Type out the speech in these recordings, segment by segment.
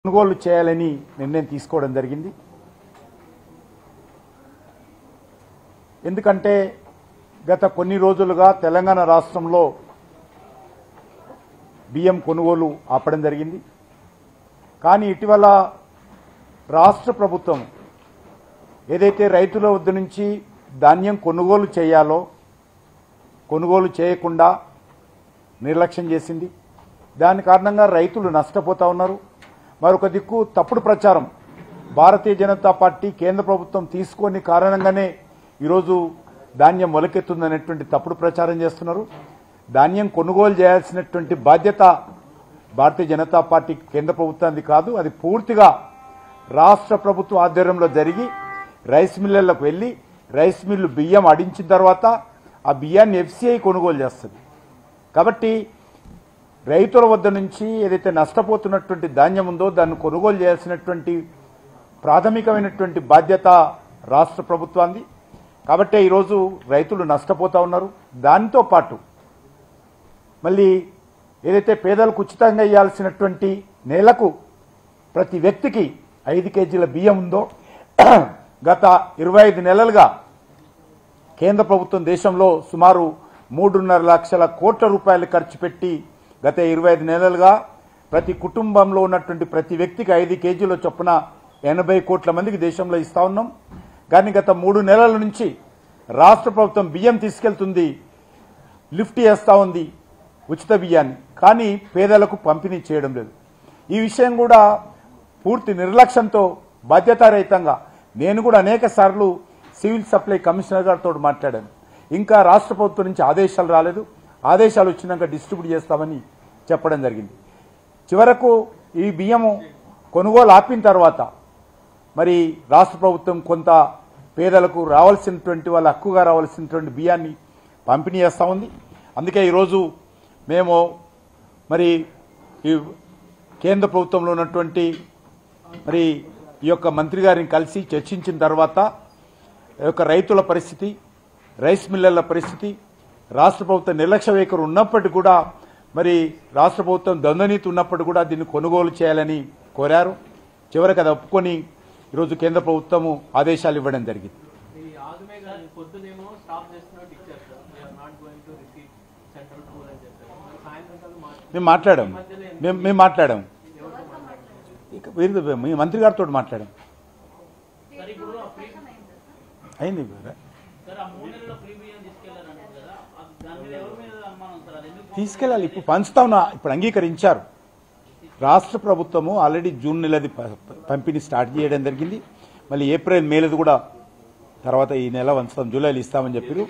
కొనుగోలు చేయాలని నిర్ణయం తీసుకోవడం జరిగింది ఎందుకంటే గత కొన్ని రోజులుగా తెలంగాణ రాష్ట్రంలో బియ్యం కొనుగోలు ఆపడం జరిగింది కానీ ఇటీవల రాష్ట్ర ప్రభుత్వం ఏదైతే రైతుల వద్ద నుంచి ధాన్యం కొనుగోలు చేయాలో కొనుగోలు చేయకుండా నిర్లక్ష్యం చేసింది దాని కారణంగా రైతులు నష్టపోతా ఉన్నారు మరొక దిక్కు తప్పుడు ప్రచారం భారతీయ జనతా పార్టీ కేంద్ర ప్రభుత్వం తీసుకొని కారణంగానే ఈరోజు ధాన్యం మొలకెత్తుందనేటువంటి తప్పుడు ప్రచారం చేస్తున్నారు ధాన్యం కొనుగోలు చేయాల్సినటువంటి బాధ్యత భారతీయ జనతా పార్టీ కేంద్ర ప్రభుత్వానికి కాదు అది పూర్తిగా రాష్ట్ర ప్రభుత్వ ఆధ్వర్యంలో జరిగి రైస్ మిల్లర్లకు వెళ్ళి రైస్ మిల్లు బియ్యం అడించిన తర్వాత ఆ బియ్యాన్ని ఎఫ్సిఐ కొనుగోలు చేస్తుంది కాబట్టి రైతుల వద్ద నుంచి ఏదైతే నష్టపోతున్నటువంటి ధాన్యం ఉందో దాన్ని కొనుగోలు చేయాల్సినటువంటి ప్రాథమికమైనటువంటి బాధ్యత రాష్ట్ర ప్రభుత్వాన్ని కాబట్టే ఈరోజు రైతులు నష్టపోతా ఉన్నారు దానితో పాటు మళ్ళీ ఏదైతే పేదలకు ఉచితంగా ఇవ్వాల్సినటువంటి నెలకు ప్రతి వ్యక్తికి ఐదు కేజీల బియ్యం ఉందో గత ఇరవై ఐదు నెలలుగా కేంద్ర ప్రభుత్వం దేశంలో సుమారు మూడున్నర లక్షల కోట్ల రూపాయలు ఖర్చు పెట్టి గత ఇరవై ఐదు నెలలుగా ప్రతి కుటుంబంలో ఉన్నటువంటి ప్రతి వ్యక్తికి ఐదు కేజీల చొప్పున ఎనభై కోట్ల మందికి దేశంలో ఇస్తా ఉన్నాం కానీ గత మూడు నెలల నుంచి రాష్ట్ర ప్రభుత్వం బియ్యం తీసుకెళ్తుంది లిఫ్ట్ చేస్తా ఉంది ఉచిత బియ్యాన్ని కానీ పేదలకు పంపిణీ చేయడం లేదు ఈ విషయం కూడా పూర్తి నిర్లక్ష్యంతో బాధ్యతారహితంగా నేను కూడా అనేక సార్లు సివిల్ సప్లై కమిషనర్ గారితో మాట్లాడాను ఇంకా రాష్ట్ర ప్రభుత్వం నుంచి ఆదేశాలు రాలేదు ఆదేశాలు వచ్చినాక డిస్ట్రిబ్యూట్ చేస్తామని చెప్పడం జరిగింది చివరకు ఈ బియ్యము కొనుగోలు ఆపిన తర్వాత మరి రాష్ట్ర ప్రభుత్వం కొంత పేదలకు రావాల్సినటువంటి వాళ్ళ హక్కుగా రావాల్సినటువంటి బియ్యాన్ని పంపిణీ చేస్తూ ఉంది అందుకే ఈరోజు మేము మరి ఈ కేంద్ర ప్రభుత్వంలో ఉన్నటువంటి మరి ఈ యొక్క మంత్రి గారిని కలిసి చర్చించిన తర్వాత ఈ యొక్క రైతుల పరిస్థితి రైస్ మిల్లర్ల పరిస్థితి రాష్ట్ర ప్రభుత్వం నిర్లక్ష్య వైఖరి ఉన్నప్పటికీ కూడా మరి రాష్ట్ర ప్రభుత్వం ద్వంద్వనీతి ఉన్నప్పటికీ కూడా దీన్ని కొనుగోలు చేయాలని కోరారు చివరికి అది ఒప్పుకొని ఈరోజు కేంద్ర ప్రభుత్వము ఆదేశాలు ఇవ్వడం జరిగింది ఈ ఆగమే గారు పొద్దునేమో స్టాప్ చేస్తున్నట్టు ఇచ్చారు sir we are not going to receive central pool అని చెప్పారు మరి సాయంత్రం కాదు మార్చి మేము మాట్లాడాం మేము మేము మాట్లాడాం ఇక వీరి- మీ మంత్రి గారితో మాట్లాడాం సార్ ఇప్పుడు ఆ ఫ్రీ అయింది సార్ ఆ మూడు నెలల్లో ఫ్రీ బియ్యం తీసుకెళ్లారంటారు కదా అది దాని మీద ఎవరి మీద అనుమానం సార్ అది ఎందుకు తీసుకెళ్ళాలి ఇప్పుడు పంచుతా ఉన్నా ఇప్పుడు అంగీకరించారు రాష్ట్ర ప్రభుత్వము ఆల్రెడీ జూన్ నెలది ప- పంపిణీ స్టార్ట్ చేయడం జరిగింది మళ్ళీ ఏప్రిల్ మేలది కూడా తర్వాత ఈ నెల వంచుతాం జూలైలో ఇస్తామని చెప్పారు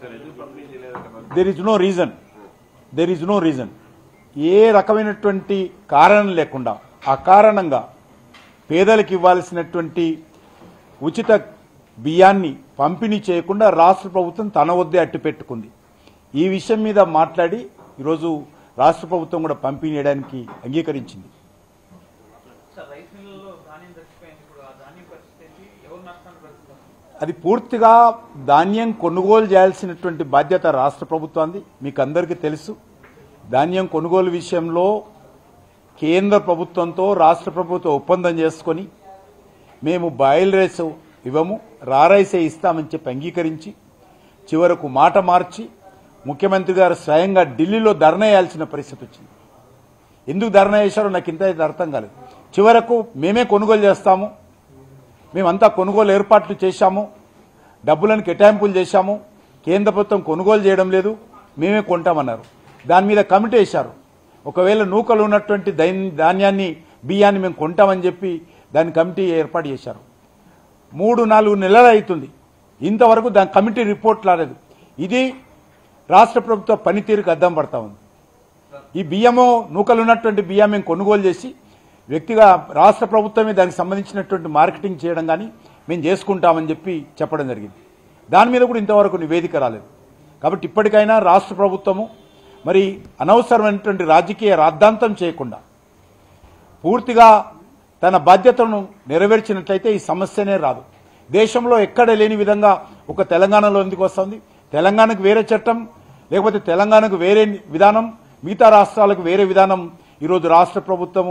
there is no reason there is no reason ఏ రకమైనటువంటి కారణం లేకుండా అకారణంగా పేదలకు ఇవ్వాల్సినటువంటి ఉచిత బియ్యాన్ని పంపిణీ చేయకుండా రాష్ట్ర ప్రభుత్వం తన వద్దే అట్టు పెట్టుకుంది ఈ విషయం మీద మాట్లాడి ఈరోజు రాష్ట్ర ప్రభుత్వం కూడా పంపిణీ చేయడానికి అంగీకరించింది సార్ రైస్ మిల్లులో ధాన్యం దక్కిపోయింది ఇప్పుడు ఆ ధాన్యం పరిస్థితి ఏంటి? ఎవరు నష్టాన్ని పడుతున్నారు అది పూర్తిగా ధాన్యం కొనుగోలు చేయాల్సినటువంటి బాధ్యత రాష్ట్ర ప్రభుత్వాన్ని మీకు అందరికీ తెలుసు ధాన్యం కొనుగోలు విషయంలో కేంద్ర ప్రభుత్వంతో రాష్ట్ర ప్రభుత్వం ఒప్పందం చేసుకొని మేము బాయిల్ రైస్ ఇవ్వము రా రైసే ఇస్తామని చెప్పి అంగీకరించి చివరకు మాట మార్చి ముఖ్యమంత్రి గారు స్వయంగా ఢిల్లీలో ధర్నా వేయాల్సిన పరిస్థితి వచ్చింది ఎందుకు ధర్నా చేశారో నాకు ఇంత ఇది అర్థం కాలేదు చివరకు మేమే కొనుగోలు చేస్తాము మేమంతా కొనుగోలు ఏర్పాట్లు చేశాము డబ్బులను కేటాయింపులు చేశాము కేంద్ర ప్రభుత్వం కొనుగోలు చేయడం లేదు మేమే కొంటామన్నారు దాని మీద కమిటీ వేశారు ఒకవేళ నూకలు ఉన్నటువంటి దైన్- ధాన్యాన్ని బియ్యాన్ని మేము కొంటామని చెప్పి దాని కమిటీ ఏర్పాటు చేశారు మూడు నాలుగు నెలలు అవుతుంది ఇంతవరకు దాని కమిటీ రిపోర్ట్ రాలేదు ఇది రాష్ట్ర ప్రభుత్వ పనితీరుకు అద్దం పడతా ఉంది ఈ బియ్యము నూకలు ఉన్నటువంటి బియ్యం మేము కొనుగోలు చేసి వ్యక్తిగా రాష్ట్ర ప్రభుత్వమే దానికి సంబంధించినటువంటి మార్కెటింగ్ చేయడం కానీ మేము చేసుకుంటామని చెప్పి చెప్పడం జరిగింది దాని మీద కూడా ఇంతవరకు నివేదిక రాలేదు కాబట్టి ఇప్పటికైనా రాష్ట్ర ప్రభుత్వము మరి అనవసరమైనటువంటి రాజకీయ రాద్ధాంతం చేయకుండా పూర్తిగా తన బాధ్యతను నెరవేర్చినట్లయితే ఈ సమస్యనే రాదు దేశంలో ఎక్కడ లేని విధంగా ఒక తెలంగాణలో ఎందుకు వస్తుంది తెలంగాణకు వేరే చట్టం లేకపోతే తెలంగాణకు వేరే విధానం మిగతా రాష్ట్రాలకు వేరే విధానం ఈరోజు రాష్ట్ర ప్రభుత్వము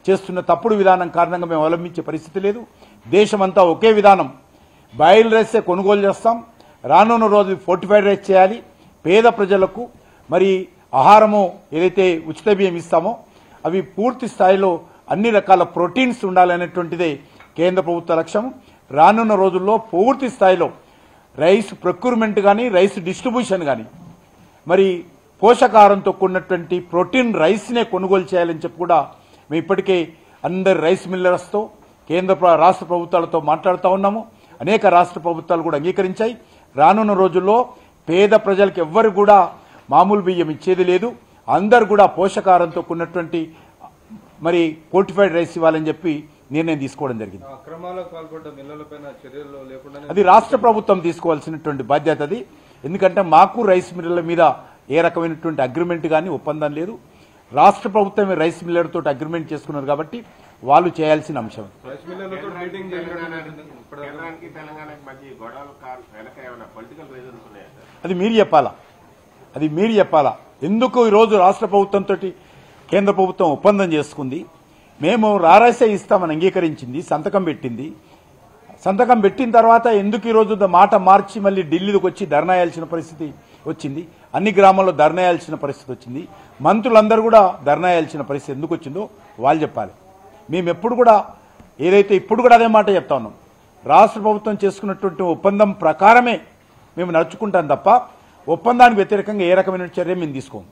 చేస్తున్న తప్పుడు విధానం కారణంగా మేము అవలంబించే పరిస్థితి లేదు దేశమంతా ఒకే విధానం బాయిల్ రైసే కొనుగోలు చేస్తాం రానున్న రోజు ఫోర్టిఫైడ్ రైస్ చేయాలి పేద ప్రజలకు మరి ఆహారము ఏదైతే ఉచిత బియ్యం ఇస్తామో అవి పూర్తి స్థాయిలో అన్ని రకాల ప్రోటీన్స్ ఉండాలనేటువంటిదే కేంద్ర ప్రభుత్వ లక్ష్యం రానున్న రోజుల్లో పూర్తి స్థాయిలో రైస్ ప్రొక్యూర్మెంట్ కానీ రైస్ డిస్ట్రిబ్యూషన్ కానీ మరి పోషకాహారంతో కూడినటువంటి ప్రోటీన్ రైస్నే కొనుగోలు చేయాలని చెప్పి కూడా మేము ఇప్పటికే అందరి రైస్ మిల్లర్స్తో కేంద్ర ప్ర- రాష్ట్ర ప్రభుత్వాలతో మాట్లాడుతూ ఉన్నాము అనేక రాష్ట్ర ప్రభుత్వాలు కూడా అంగీకరించాయి రానున్న రోజుల్లో పేద ప్రజలకు ఎవ్వరు కూడా మామూలు బియ్యం ఇచ్చేది లేదు అందరు కూడా పోషకాహారంతో కూడినటువంటి మరి ఫోర్టిఫైడ్ రైస్ ఇవ్వాలని చెప్పి నిర్ణయం తీసుకోవడం జరిగింది అక్రమాలకు పాల్పడ్డ మిల్లలపైన చర్యలు లేకుండానే అది రాష్ట్ర ప్రభుత్వం తీసుకోవాల్సినటువంటి బాధ్యత అది ఎందుకంటే మాకు రైస్ మిల్లర్ల మీద ఏ రకమైనటువంటి అగ్రిమెంట్ కానీ ఒప్పందం లేదు రాష్ట్ర ప్రభుత్వమే రైస్ మిల్లర్ తోటి అగ్రిమెంట్ చేసుకున్నారు కాబట్టి వాళ్ళు చేయాల్సిన అంశం రైస్ మిల్లర్లతో మీటింగ్ జరిగినట్టు ఇప్పుడు కేంద్రానికి తెలంగాణకి మధ్య ఈ గొడవలు కారణం వెనక ఏమైనా పొలిటికల్ రీజన్స్ ఉన్నాయా సార్ అది మీరు చెప్పాలా అది మీరు చెప్పాలా ఎందుకు ఈరోజు రాష్ట్ర ప్రభుత్వంతో కేంద్ర ప్రభుత్వం ఒప్పందం చేసుకుంది మేము రారాసే ఇస్తామని అంగీకరించింది సంతకం పెట్టింది సంతకం పెట్టిన తర్వాత ఎందుకు ఈరోజు ద మాట మార్చి మళ్ళీ ఢిల్లీకి వచ్చి ధర్నా వేయాల్సిన పరిస్థితి వచ్చింది అన్ని గ్రామాల్లో ధర్నా వేయాల్సిన పరిస్థితి వచ్చింది మంత్రులందరూ కూడా ధర్నా వేయాల్సిన పరిస్థితి ఎందుకు వచ్చిందో వాళ్ళు చెప్పాలి మేము ఎప్పుడు కూడా ఏదైతే ఇప్పుడు కూడా అదే మాట చెప్తా ఉన్నాం రాష్ట్ర ప్రభుత్వం చేసుకున్నటువంటి ఒప్పందం ప్రకారమే మేము నడుచుకుంటాం తప్ప ఒప్పందానికి వ్యతిరేకంగా ఏ రకమైన చర్య మేము తీసుకోము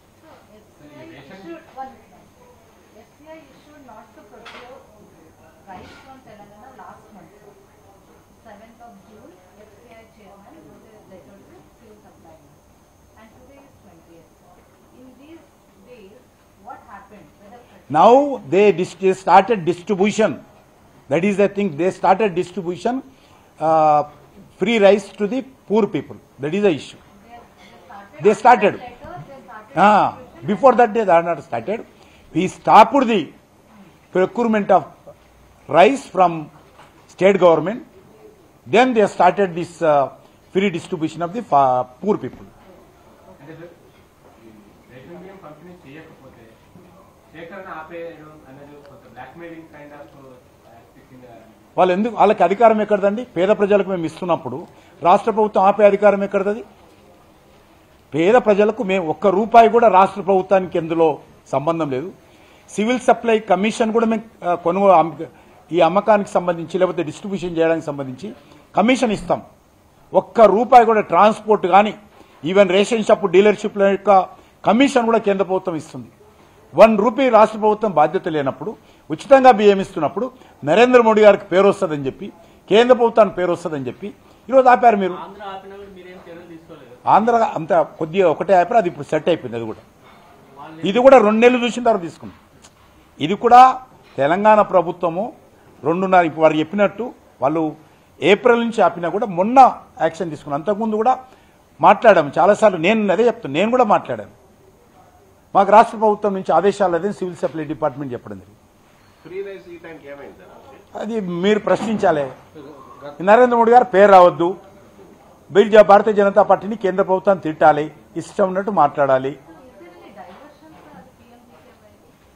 issued one SBI issued not to procure rice from Telangana last month. Seventh of June, SBI chairman wrote a letter to fuel supply. And today is twentieth. In these days, what happened? Whether Now they dis- they started distribution. That is the thing. They started distribution uh, free rice to the poor people. That is the issue. they, they started. They started. Letter, they started. Ah, before that they are not started. We stopped the procurement of rice from state government. Then they started this uh, free distribution of the fa- poor people. అంటే sir ఈ ration బియ్యం పంపిణీ చేయకపోతే సేకరణ ఆపేయడం అనేది కొంత black mailing kind of వాళ్ళు ఎందుకు వాళ్ళకి అధికారం ఎక్కడదండి పేద ప్రజలకు మేము ఇస్తున్నప్పుడు రాష్ట్ర ప్రభుత్వం ఆపే అధికారం ఎక్కడది పేద ప్రజలకు మేము ఒక్క రూపాయి కూడా రాష్ట్ర ప్రభుత్వానికి ఎందులో సంబంధం లేదు సివిల్ సప్లై కమిషన్ కూడా మేము ఆ, కొనుగోలు అమ్మ- ఈ అమ్మకానికి సంబంధించి లేకపోతే డిస్ట్రిబ్యూషన్ చేయడానికి సంబంధించి కమిషన్ ఇస్తాం ఒక్క రూపాయి కూడా ట్రాన్స్పోర్ట్ కానీ ఈవెన్ రేషన్ షాప్ డీలర్షిప్ల యొక్క కమిషన్ కూడా కేంద్ర ప్రభుత్వం ఇస్తుంది వన్ రూపీ రాష్ట్ర ప్రభుత్వం బాధ్యత లేనప్పుడు ఉచితంగా బియ్యం ఇస్తున్నప్పుడు నరేంద్ర మోడీ గారికి పేరు వస్తుందని చెప్పి కేంద్ర ప్రభుత్వానికి పేరు వస్తుందని చెప్పి ఈరోజు ఆపారు మీరు ఆంధ్ర ఆపినా కూడా మీరేం చర్యలు తీసుకోలేదు ఆంధ్ర అంత కొద్దిగా ఒకటే ఆపారు అది ఇప్పుడు సెట్ అయిపోయింది అది కూడా వాళ్ళు ఇది కూడా రెండు నెలలు చూసిన తర్వాత తీసుకున్నాం ఇది కూడా తెలంగాణ ప్రభుత్వము రెండున్నర ఇప్పుడు వారు చెప్పినట్టు వాళ్ళు ఏప్రిల్ నుంచి ఆపినా కూడా మొన్న యాక్షన్ తీసుకున్నాం అంతకుముందు కూడా మాట్లాడాము చాలాసార్లు నేను అదే చెప్తాను నేను కూడా మాట్లాడాను మాకు రాష్ట్ర ప్రభుత్వం నుంచి ఆదేశాలు అదే సివిల్ సప్లై డిపార్ట్మెంట్ చెప్పడం జరిగింది ఫ్రీ రైస్ ఈ టైంకి ఏమైంది సార్ అసలు? అది మీరు ప్రశ్నించాలి నరేంద్ర మోడీ గారు పేరు రావద్దు బీజే భారతీయ జనతా పార్టీని కేంద్ర ప్రభుత్వాన్ని తిట్టాలి ఇష్టం ఉన్నట్టు మాట్లాడాలి Is there any diversion for the PMDKY?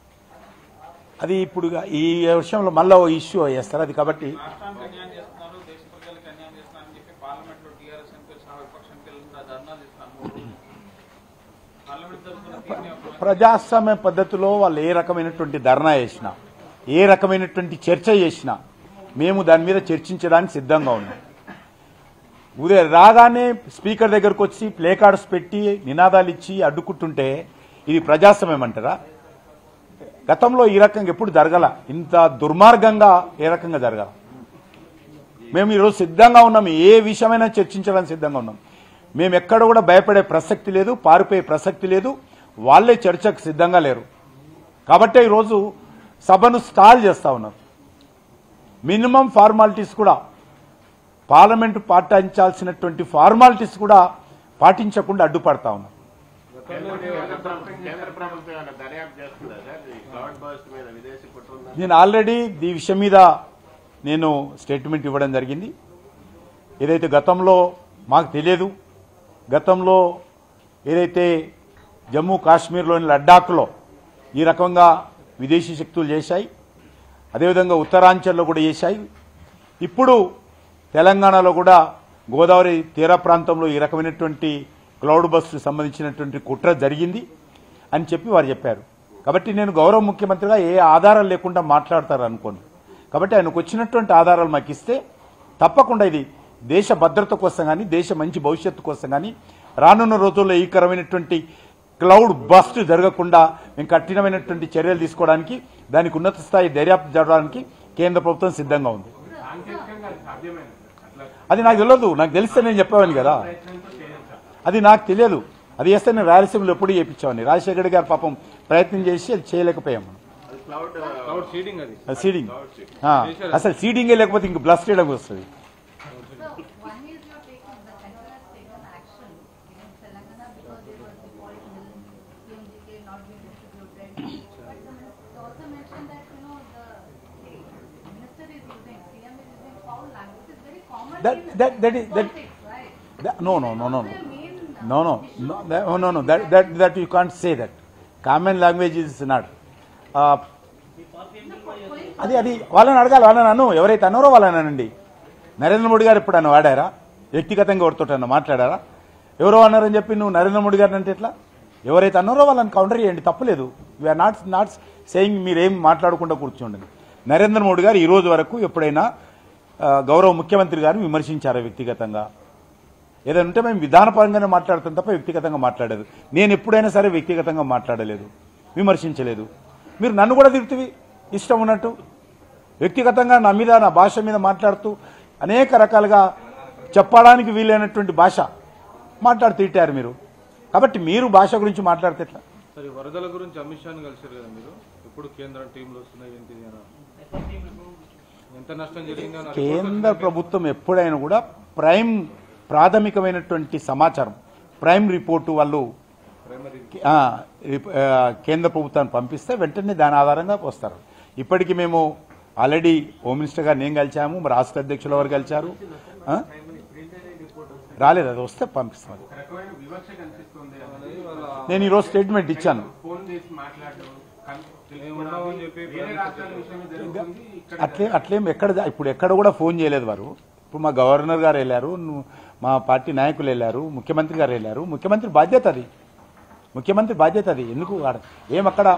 అది ఇప్పుడు ఈ విషయంలో మళ్ళీ ఓ ఇష్యూ చేస్తారు అది కాబట్టి రాష్ట్రానికి అన్యాయం చేస్తున్నారు దేశ ప్రజలకు అన్యాయం చేస్తున్నారని చెప్పి పార్లమెంట్ లో టీఆర్ఎస్ ఎంపీలు సహా విపక్ష ఎంపీలు ధర్నాలు చేస్తున్నారు మూడు రోజులు. పార్లమెంట్ తరఫున తీర్మానం ఒక ప్రజాస్వామ్య పద్ధతిలో వాళ్ళు ఏ రకమైనటువంటి ధర్నా చేసినా ఏ రకమైనటువంటి చర్చ చేసినా మేము దాని మీద చర్చించడానికి సిద్ధంగా ఉన్నాం ఉదయం రాగానే స్పీకర్ దగ్గరకు వచ్చి ప్లే కార్డ్స్ పెట్టి నినాదాలు ఇచ్చి అడ్డుకుంటుంటే ఇది ప్రజాస్వామ్యం అంటారా గతంలో ఈ రకంగా ఎప్పుడు జరగల ఇంత దుర్మార్గంగా ఏ రకంగా జరగల మేము ఈరోజు సిద్ధంగా ఉన్నాం ఏ విషయమైనా చర్చించడానికి సిద్ధంగా ఉన్నాం మేము ఎక్కడ కూడా భయపడే ప్రసక్తి లేదు పారిపోయే ప్రసక్తి లేదు వాళ్ళే చర్చకు సిద్ధంగా లేరు కాబట్టే ఈరోజు సభను స్టాల్ చేస్తా ఉన్నారు మినిమం ఫార్మాలిటీస్ కూడా పార్లమెంటు పాటించాల్సినటువంటి ఫార్మాలిటీస్ కూడా పాటించకుండా అడ్డుపడతా ఉన్నారు కేంద్ర ప్రభుత్వం కేంద్ర ప్రభుత్వం ఏమైనా దర్యాప్తు చేస్తుందా సార్ ఈ క్లౌడ్ బర్స్ట్ మీద విదేశీ కుట్ర ఉందా నేను ఆల్రెడీ ఈ విషయం మీద నేను స్టేట్మెంట్ ఇవ్వడం జరిగింది ఏదైతే గతంలో మాకు తెలియదు గతంలో ఏదైతే జమ్మూ కాశ్మీర్లోని లడ్డాఖ్లో ఈ రకంగా విదేశీ శక్తులు చేశాయి అదేవిధంగా ఉత్తరాంచల్లో కూడా చేశాయి ఇప్పుడు తెలంగాణలో కూడా గోదావరి తీర ప్రాంతంలో ఈ రకమైనటువంటి క్లౌడ్ బస్సు సంబంధించినటువంటి కుట్ర జరిగింది అని చెప్పి వారు చెప్పారు కాబట్టి నేను గౌరవ ముఖ్యమంత్రిగా ఏ ఆధారాలు లేకుండా మాట్లాడతారు అనుకోను కాబట్టి ఆయనకు వచ్చినటువంటి ఆధారాలు మాకు ఇస్తే తప్పకుండా ఇది దేశ భద్రత కోసం కానీ దేశ మంచి భవిష్యత్తు కోసం కానీ రానున్న రోజుల్లో ఈ కరమైనటువంటి క్లౌడ్ బస్ట్ జరగకుండా మేము కఠినమైనటువంటి చర్యలు తీసుకోవడానికి దానికి ఉన్నత స్థాయి దర్యాప్తు జరగడానికి కేంద్ర ప్రభుత్వం సిద్ధంగా ఉంది సాంకేతికంగా అది సాధ్యమైన అట్లా అది నాకు తెలియదు నాకు తెలిస్తే నేను చెప్పేవాడిని కదా ప్రయత్నంతో చేయొచ్చు అది నాకు తెలియదు అది చేస్తే నేను రాయలసీమలో ఎప్పుడు చేయించామని రాజశేఖర్ గారు పాపం ప్రయత్నం చేసి అది చేయలేకపోయాము అది క్లౌడ్ క్లౌడ్ సీడింగ్ అది అది సీడింగ్ ఆ, అసలు సీడింగే లేకపోతే ఇంక బ్లస్ చేయడం వస్తుంది So one is you're taking, the center has taken action against Telangana because there was default bill, PMGK not being distributed. But the minister also mentioned that, you know, the minister is using, CM is using foul language, it's very common That- in that- that is- that- politics, right? That- no, no, no, no, Also no. a main, uh, No, no, issue. no, that, oh, no, no. That, that, that you can't say that. Common language is not. Uh, అది అది వాళ్ళని అడగాలి వాళ్ళని అను ఎవరైతే అన్నారో వాళ్ళని అనండి నరేంద్ర మోడీ గారు ఎప్పుడన్నా వాడారా వ్యక్తిగతంగా ఎవరితోటన్నా మాట్లాడారా ఎవరో అన్నారని చెప్పి నువ్వు నరేంద్ర మోడీ గారిని అంటే ఎట్లా ఎవరైతే అన్నారో వాళ్ళని కౌంటర్ చేయండి తప్పలేదు వీఆర్ నాట్ నాట్ సేయింగ్ మీరేం మాట్లాడకుండా కూర్చోండి నరేంద్ర మోడీ గారు ఈ రోజు వరకు ఎప్పుడైనా ఆ, గౌరవ ముఖ్యమంత్రి గారిని విమర్శించారా వ్యక్తిగతంగా ఏదైనా ఉంటే మేము విధానపరంగానే మాట్లాడతాం తప్ప వ్యక్తిగతంగా మాట్లాడలేదు నేను ఎప్పుడైనా సరే వ్యక్తిగతంగా మాట్లాడలేదు విమర్శించలేదు మీరు నన్ను కూడా తిడుతుంది ఇష్టం ఉన్నట్టు వ్యక్తిగతంగా నా మీద నా భాష మీద మాట్లాడుతూ అనేక రకాలుగా చెప్పడానికి వీలైనటువంటి భాష మాట్లాడు తిట్టారు మీరు కాబట్టి మీరు భాష గురించి మాట్లాడితే ఎట్లా సరే వరదల గురించి అమిత్ షాని కలిసారు కదా మీరు ఎప్పుడు కేంద్రం టీంలు వస్తున్నాయి ఏంటి అని ఎంత నష్టం జరిగిందో అని కేంద్ర ప్రభుత్వం ఎప్పుడైనా కూడా ప్రైమ్ ప్రాథమికమైనటువంటి సమాచారం ప్రైమ్ రిపోర్టు వాళ్ళు ప్రైమరీ ఆ, రిప్- ఆ, కేంద్ర ప్రభుత్వాన్ని పంపిస్తే వెంటనే దాని ఆధారంగా వస్తారు ఇప్పటికి మేము ఆల్రెడీ హోమ్ మినిస్టర్ గారు నేను కలిసాము మరి రాష్ట్ర అధ్యక్షుల వారు కలిశారు ఆ? రాలేదు అది వస్తే పంపిస్తాం అది. ఒక రకమైన వివక్ష కనిపిస్తుంది అనేది నేను ఈరోజు స్టేట్మెంట్ ఇచ్చాను ఫోన్ చేసి మాట్లాడడం కన్- మేము ఉన్నామని చెప్పి వేరే రాష్ట్రాల విషయంలో జరుగుతుంది ఇక్కడ అట్లే అట్లేం ఎక్కడ ఇప్పుడు ఎక్కడ కూడా ఫోన్ చేయలేదు వారు ఇప్పుడు మా గవర్నర్ గారు వెళ్ళారు ను- మా పార్టీ నాయకులు వెళ్ళారు ముఖ్యమంత్రి గారు వెళ్ళారు ముఖ్యమంత్రి బాధ్యత అది ముఖ్యమంత్రి బాధ్యత అది ఎందుకు ఆడ- ఏం అక్కడ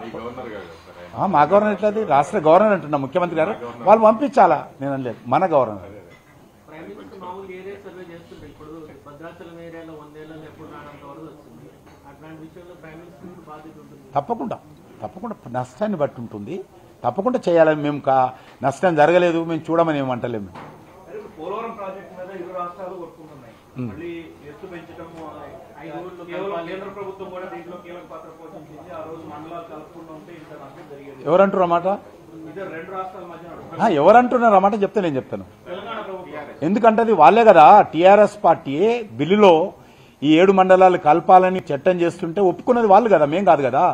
ఆ, మా గవర్నర్ ఎట్లది రాష్ట్ర గవర్నర్ అంటున్నా ముఖ్యమంత్రి గారు వాళ్ళు పంపించాలా నేను అనలేదు మన గవర్నర్ ప్రైమ్ మినిస్టర్ మామూలు ఏరియా సర్వే చేస్తుంటే ఇప్పుడు భద్రాచలం ఏరియాలో వందేళ్లలో ఎప్పుడు రానంత వరద వస్తుంది అట్లాంటి విషయంలో ప్రైమ్ మినిస్టర్ బాధ్యత ఉంటుంది తప్పకుండా తప్పకుండా నష్టాన్ని బట్టి ఉంటుంది తప్పకుండా చేయాలని మేము కా నష్టం జరగలేదు మేము చూడమని ఏమంటలేము పోలవరం ప్రాజెక్టు మీద ఇరు రాష్ట్రాలు కొట్టుకుంటున్నాయి మళ్ళీ ఎత్తు పెంచడం కేవలం కేంద్ర ప్రభుత్వం కూడా దీంట్లో కీలక పాత్ర పోషించింది ఆ రోజు మండలాలు కలుపుకుండా ఉంటే ఇంత నష్టం జరిగేది ఎవరంటారు అన్నమాట ఇదే రెండు రాష్ట్రాల మధ్య నడుస్తుంది. ఆ, ఎవరంటున్నారు అన్నమాట చెప్తే నేను చెప్తాను తెలంగాణ ప్రభుత్వం ఎందుకంటే అది వాళ్ళే కదా టీఆర్ఎస్ పార్టీ బిల్లులో ఈ ఏడు మండలాలు కలపాలని చట్టం చేస్తుంటే ఒప్పుకున్నది వాళ్ళు కదా మేం కాదు కదా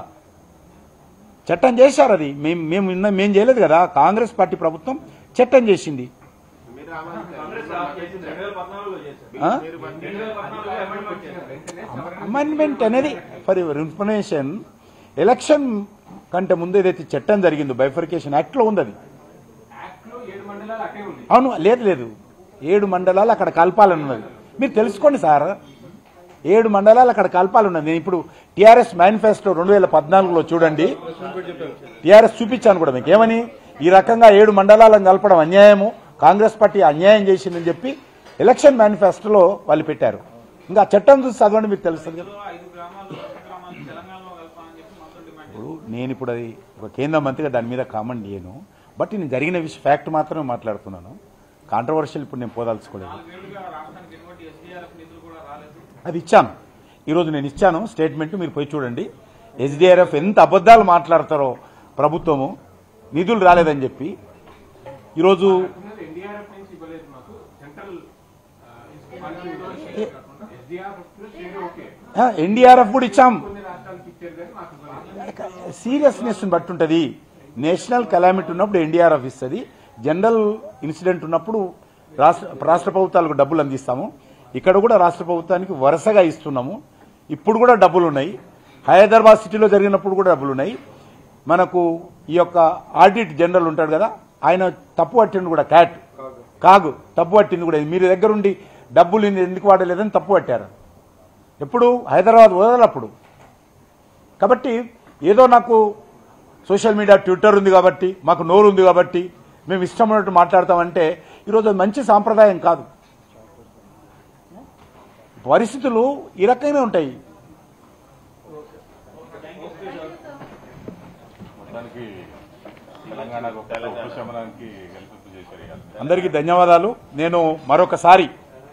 చట్టం చేశారు అది మేము మేము నిన్న- మేము చేయలేదు కదా కాంగ్రెస్ పార్టీ ప్రభుత్వం చట్టం చేసింది మీరు ఆమోదించారు. కాంగ్రెస్ రాష్ట్రం చేసింది రెండు వేల పద్నాలుగులో చేశారు ఆ? మీరు బండి- రెండు వేల పద్నాలుగులో అమెండ్మెంట్ చేశారు అమెండ్మెంట్ అనేది ఫర్ యువర్ ఇన్ఫర్మేషన్ ఎలక్షన్ కంటే ముందు ఏదైతే చట్టం జరిగిందో బైఫర్కేషన్ యాక్ట్లో ఉంది అది యాక్ట్ లో ఏడు మండలాలు అట్టే ఉన్నాయి అవును లేదు లేదు ఏడు మండలాలు అక్కడ కలపాలని ఉన్నది మీరు తెలుసుకోండి సార్ ఏడు మండలాలు అక్కడ కలపాలన్నది నేను ఇప్పుడు టీఆర్ఎస్ మేనిఫెస్టో రెండు వేల పద్నాలుగులో చూడండి టీఆర్ఎస్ చూపించాను కూడా మీకు ఏమని ఈ రకంగా ఏడు మండలాలను కలపడం అన్యాయము కాంగ్రెస్ పార్టీ అన్యాయం చేసిందని చెప్పి ఎలక్షన్ మేనిఫెస్టోలో వాళ్ళు పెట్టారు ఇంకా ఆ చట్టం చూసి చదవండి మీకు తెలుస్తుంది కదా ఐదు గ్రామాలు కొత్త గ్రామాలు తెలంగాణలో కలపాలని చెప్పి మొత్తం డిమాండ్ ఇప్పుడు నేను ఇప్పుడు అది ఒక కేంద్ర మంత్రిగా దాని మీద కామెంట్ చేయను బట్ నేను జరిగిన విషయం ఫ్యాక్ట్ మాత్రమే మాట్లాడుతున్నాను కాంట్రవర్షియల్ ఇప్పుడు నేను పోదాల్చుకోలేదు నాలుగేళ్లుగా రాష్ట్రానికి ఎటువంటి ఎస్డీఆర్ఎఫ్ నిధులు కూడా రాలేదు అది ఇచ్చాను ఈరోజు నేను ఇచ్చాను స్టేట్మెంట్ మీరు పోయి చూడండి ఎస్డిఆర్ఎఫ్ ఎంత అబద్ధాలు మాట్లాడతారో ప్రభుత్వము నిధులు రాలేదని చెప్పి ఈరోజు ఎన్డీఆర్ఎఫ్ నుంచి ఇవ్వలేదు మాకు central SDRF share okay NDRF కూడా ఇచ్చాం కొన్ని రాష్ట్రాలకు ఇచ్చారు కానీ మాకు ఇవ్వలేదు సీరియస్నెస్ బట్టి ఉంటుంది నేషనల్ కెలామిటీ ఉన్నప్పుడు ఎన్డీఆర్ఎఫ్ ఇస్తుంది జనరల్ ఇన్సిడెంట్ ఉన్నప్పుడు రాష్ట్ర రాష్ట్ర ప్రభుత్వాలకు డబ్బులు అందిస్తాము ఇక్కడ కూడా రాష్ట్ర ప్రభుత్వానికి వరుసగా ఇస్తున్నాము ఇప్పుడు కూడా డబ్బులు ఉన్నాయి హైదరాబాద్ సిటీలో జరిగినప్పుడు కూడా డబ్బులు ఉన్నాయి మనకు ఈ యొక్క ఆడిట్ జనరల్ ఉంటాడు కదా ఆయన తప్పు పట్టింది కూడా క్యాట్ కాగు తప్పు పట్టింది కూడా మీరు దగ్గరుండి డబ్బులు ఎందుకు వాడలేదని తప్పు పట్టారు ఎప్పుడు హైదరాబాద్ వదలప్పుడు కాబట్టి ఏదో నాకు సోషల్ మీడియా ట్విట్టర్ ఉంది కాబట్టి మాకు నోరు ఉంది కాబట్టి మేము ఇష్టం ఉన్నట్టు మాట్లాడతామంటే ఈరోజు అది మంచి సాంప్రదాయం కాదు పరిస్థితులు ఈ రకంగానే ఉంటాయి మొత్తానికి తెలంగాణకు ఒక ఉపశమనానికి కల్పింపు చేశారు ఇక. అందరికీ ధన్యవాదాలు నేను మరొకసారి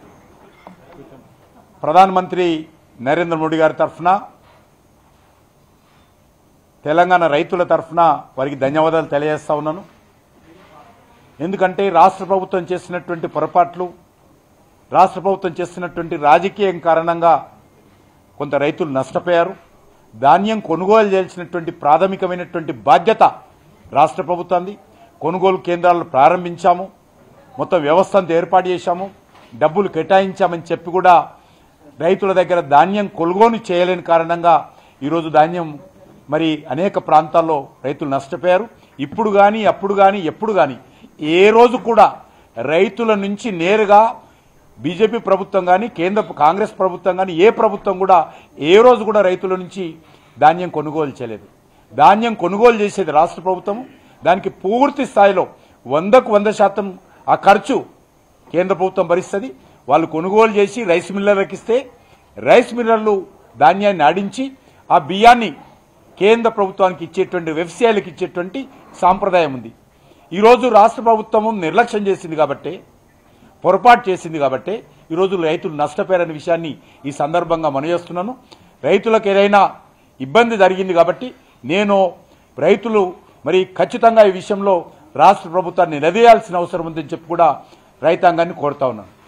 ప్రధానమంత్రి నరేంద్ర మోడీ గారి తరఫున తెలంగాణ రైతుల తరఫున వారికి ధన్యవాదాలు తెలియజేస్తా ఉన్నాను ఎందుకంటే రాష్ట్ర ప్రభుత్వం చేసినటువంటి పొరపాట్లు రాష్ట్ర ప్రభుత్వం చేస్తున్నటువంటి రాజకీయం కారణంగా కొంత రైతులు నష్టపోయారు ధాన్యం కొనుగోలు చేయాల్సినటువంటి ప్రాథమికమైనటువంటి బాధ్యత రాష్ట్ర ప్రభుత్వాన్ని కొనుగోలు కేంద్రాలను ప్రారంభించాము మొత్తం వ్యవస్థ అంతా ఏర్పాటు చేశాము డబ్బులు కేటాయించామని చెప్పి కూడా రైతుల దగ్గర ధాన్యం కొనుగోలు చేయలేని కారణంగా ఈరోజు ధాన్యం మరి అనేక ప్రాంతాల్లో రైతులు నష్టపోయారు ఇప్పుడు కానీ అప్పుడు కానీ ఎప్పుడు కానీ ఏ రోజు కూడా రైతుల నుంచి నేరుగా బీజేపీ ప్రభుత్వం కానీ కేంద్ర కాంగ్రెస్ ప్రభుత్వం కానీ ఏ ప్రభుత్వం కూడా ఏ రోజు కూడా రైతుల నుంచి ధాన్యం కొనుగోలు చేయలేదు ధాన్యం కొనుగోలు చేసేది రాష్ట్ర ప్రభుత్వం దానికి పూర్తి స్థాయిలో వందకు వంద శాతం ఆ ఖర్చు కేంద్ర ప్రభుత్వం భరిస్తుంది వాళ్ళు కొనుగోలు చేసి రైస్ మిల్లర్లకు ఇస్తే రైస్ మిల్లర్లు ధాన్యాన్ని ఆడించి ఆ బియ్యాన్ని కేంద్ర ప్రభుత్వానికి ఇచ్చేటువంటి వ్యవసాయాలకు ఇచ్చేటువంటి సాంప్రదాయం ఉంది ఈరోజు రాష్ట్ర ప్రభుత్వం నిర్లక్ష్యం చేసింది కాబట్టి పొరపాటు చేసింది కాబట్టి ఈరోజు రైతులు నష్టపోయారనే విషయాన్ని ఈ సందర్భంగా మనయేస్తున్నాను రైతులకు ఏదైనా ఇబ్బంది జరిగింది కాబట్టి నేను రైతులు మరి ఖచ్చితంగా ఈ విషయంలో రాష్ట్ర ప్రభుత్వాన్ని నిలదీయాల్సిన అవసరం ఉందని చెప్పి కూడా రైతాంగాన్ని కోరుతా ఉన్నాను